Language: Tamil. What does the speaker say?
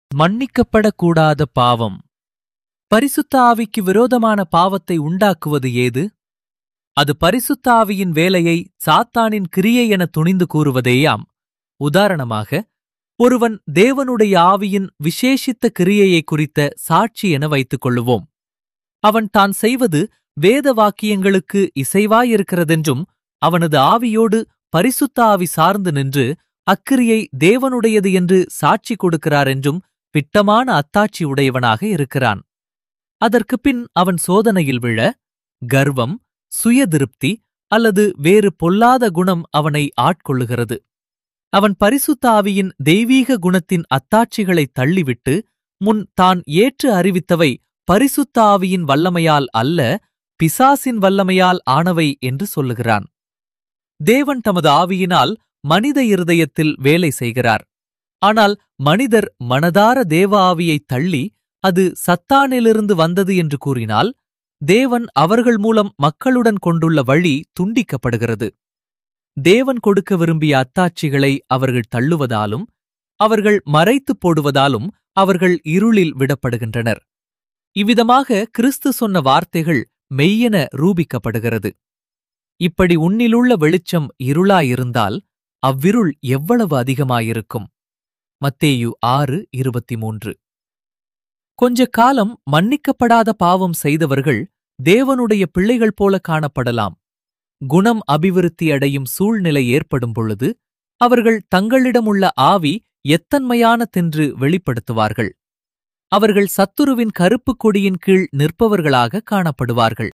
மன்னிக்கப்படக்கூடாத பாவம் பரிசுத்த ஆவிக்கு விரோதமான பாவத்தை உண்டாக்குவது ஏது அது பரிசுத்த ஆவியின் வேலையை சாத்தானின் கிரியை என துணிந்து கூறுவதேயாம் உதாரணமாக ஒருவன் தேவனுடைய ஆவியின் விசேஷித்த கிரியையை குறித்த சாட்சி என வைத்துக் கொள்ளுவோம் அவன் தான் செய்வது வேத வாக்கியங்களுக்கு இசைவாயிருக்கிறதென்றும் அவனது ஆவியோடு பரிசுத்த ஆவி சார்ந்து நின்று அக்கிரியை தேவனுடையது என்று சாட்சி கொடுக்கிறார் என்றும் பிட்டமான அத்தாட்சி உடையவனாக இருக்கிறான் அதற்குப் பின் அவன் சோதனையில் விழ கர்வம் சுயதிருப்தி அல்லது வேறு பொல்லாத குணம் அவனை ஆட்கொள்ளுகிறது அவன் பரிசுத்த ஆவியின் தெய்வீக குணத்தின் அத்தாட்சிகளை தள்ளிவிட்டு முன் தான் ஏற்று அறிவித்தவை பரிசுத்த ஆவியின் வல்லமையால் அல்ல பிசாசின் வல்லமையால் ஆனவை என்று சொல்லுகிறான் தேவன் தமது ஆவியினால் மனித இருதயத்தில் வேலை செய்கிறார் ஆனால் மனிதர் மனதார தேவ ஆவியை தள்ளி அது சத்தானிலிருந்து வந்தது என்று கூறினால் தேவன் அவர்கள் மூலம் மக்களுடன் கொண்டுள்ள வழி துண்டிக்கப்படுகிறது தேவன் கொடுக்க விரும்பிய அத்தாட்சிகளை அவர்கள் தள்ளுவதாலும் அவர்கள் மறைத்துப் போடுவதாலும் அவர்கள் இருளில் விடப்படுகின்றனர் இவ்விதமாக கிறிஸ்து சொன்ன வார்த்தைகள் மெய்யென ரூபிக்கப்படுகிறது இப்படி உன்னிலுள்ள வெளிச்சம் இருளாயிருந்தால் அவ்விருள் எவ்வளவு அதிகமாயிருக்கும் மத்தேயு ஆறு இருபத்தி மூன்று கொஞ்ச காலம் மன்னிக்கப்படாத பாவம் செய்தவர்கள் தேவனுடைய பிள்ளைகள் போல காணப்படலாம் குணம் அபிவிருத்தி அடையும் சூழ்நிலை ஏற்படும் பொழுது அவர்கள் தங்களிடமுள்ள ஆவி எத்தன்மையானதென்று வெளிப்படுத்துவார்கள் அவர்கள் சத்துருவின் கருப்புக் கொடியின் கீழ் நிற்பவர்களாக காணப்படுவார்கள்